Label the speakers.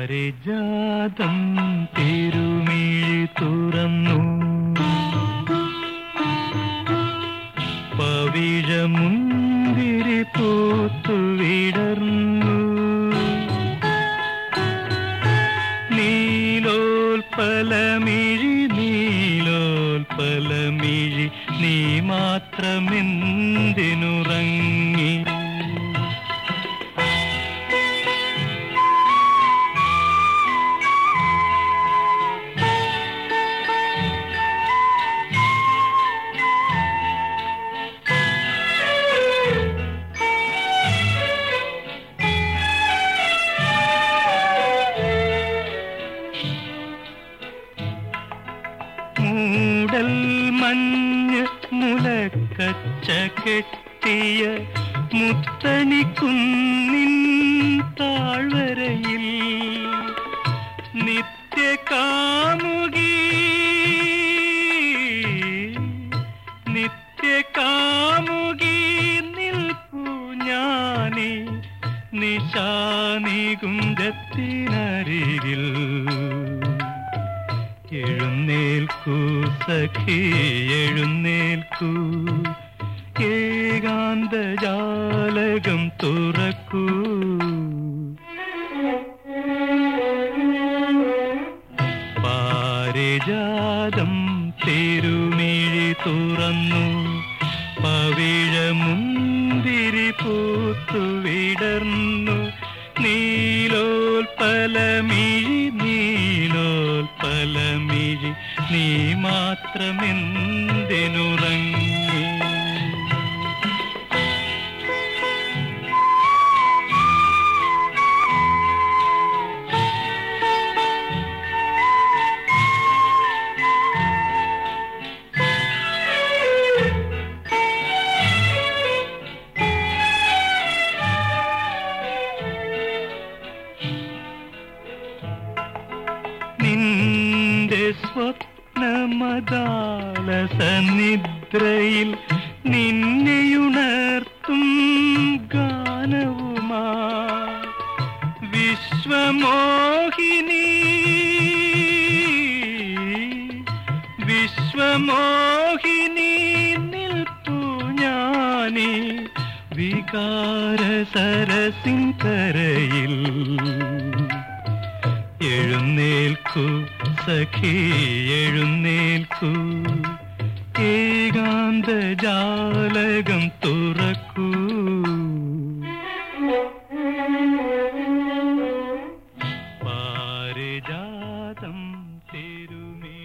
Speaker 1: പാരിജാതം തിരുമിഴി തുറന്നു പവിഴമുന്തിരി പൂത്തു വിടർന്നു നീലോൽപലമിഴി നീലോൽപലമിഴി നീ മാത്രമെന്തിനുറങ്ങി മൂടൽ മഞ്ഞ് മുലക്കച്ച കെട്ടിയ മുത്തണിക്കുന്നിൻ താഴ്വരയിൽ നിത്യകാമുകി നിത്യകാമുകി നിൽപ്പു ഞാനീ നിശാനികുഞ്ചത്തിനരികിൽ എഴുന്നേൽക്കൂ സഖി എഴുന്നേൽക്കൂ ഏകാന്തജാലകം തുറക്കൂ പാരിജാതം തിരുമിഴി തുറന്നു പവിഴമുന്തിരി പൂത്തു വിടർന്നു നീലോൽപലമിഴി നീലോൽപലമിഴി നീ മാത്രമെന്തിനുറങ്ങി നിന്റെ സ്വപ്നമദാലസ നിദ്രയിൽ നിന്നെയുണർത്തും ഗാനവുമാ വിശ്വമോഹിനി വിശ്വമോഹിനി നിൽപ്പു ഞാനീ വികാര സരസിൻ കരയിൽ എഴുന്നേൽക്കൂ സഖി എഴുന്നേൽക്കൂ ഏകാന്ത ജാലകം തുറക്കൂ പാരിജാതം തിരുമേ